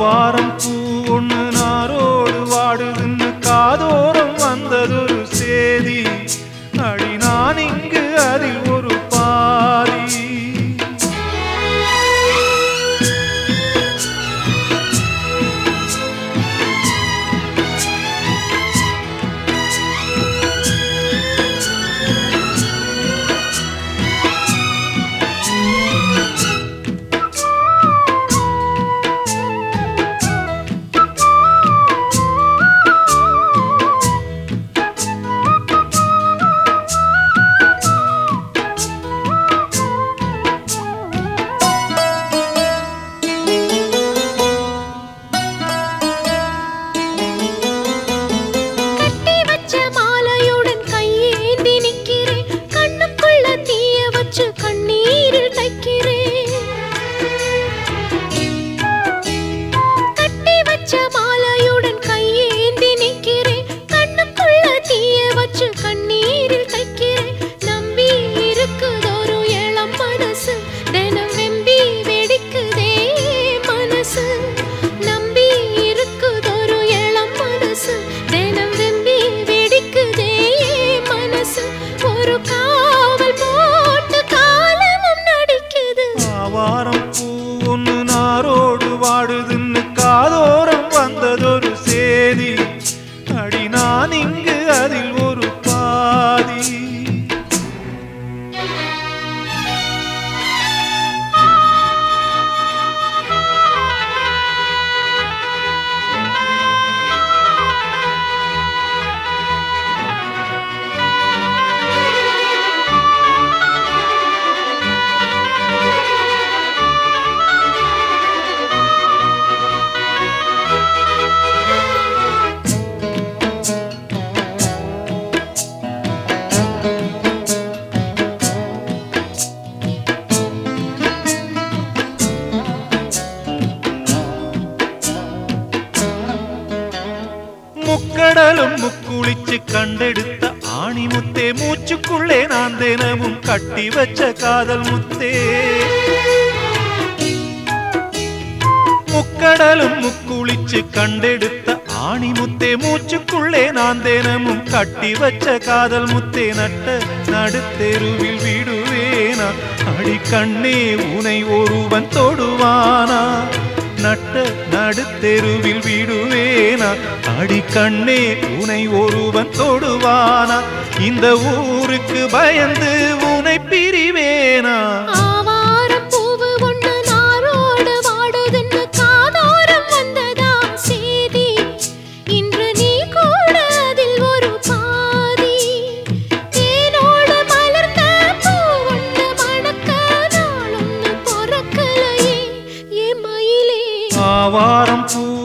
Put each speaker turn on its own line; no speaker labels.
ஆவாரம் பூ ஒண்ணு நாரோடு வாடுதுன்னு காதோரம் வந்ததொரு சேதி அடி நான் இங்கு அதில் ஒரு பாதி
கட்டி வச்ச மாலையுடன் கையேந்தி நிக்கிறேன் கண்ணுக்குள்ள தீய வச்சு கண்ணீரில் தைக்கிறேன் கட்டி வச்ச மாலையுடன் கையேந்தி நிக்கிறேன் கண்ணுக்குள்ள தீய வச்சு கண்ணீரில் தைக்கிறேன் நம்பி இருக்குதொரு இளம் மனசு தினம் வெம்பி வெடிக்குதே மனசு நம்பி இருக்குதொரு இளம் மனசு தினம் வெம்பி வெடிக்குதே மனசு ஒரு காவல் போட்டு காலமும் நடிக்குது
ஆவாரம் பூ ஒண்ணு நாரோடு வாடுதுன்னு காதோரம் வந்ததொரு சேதி அடி நான் இங்கு அதில் ஒரு பாதி முக்கடலும் முக்குளிச்சு கண்டெடுத்த ஆணி முத்தே மூச்சுக்குள்ளே நான் தினமும் கட்டி வச்ச காதல் முத்தே முக்கடலும் முக்குளிச்சு கண்டெடுத்த ஆணி முத்தே மூச்சுக்குள்ளே நான் தினமும் கட்டி வச்ச காதல் முத்தே நட்ட நடுத்தெருவில் விடுவேனா அடி கண்ணே உனை ஒருவன் தொடுவானா நட்ட நடுத்தெருவில் விடுவேனா அடி கண்ணே உனை ஒருவன் தொடுவானா இந்த ஊருக்கு பயந்து உனை பிரிவேனா
ஆவாரம் பூவு ஒண்ணு நாரோடு வாடுதுன்னு காதோரம் வந்ததா சேதி இன்று நீ கூட அதில் ஒரு பாதி தேனோடு மலர்ந்த பூ ஒண்ணு மணக்க நாளொன்னு பொறக்கலையே ஏ மயிலே
ஆவாரம் பூ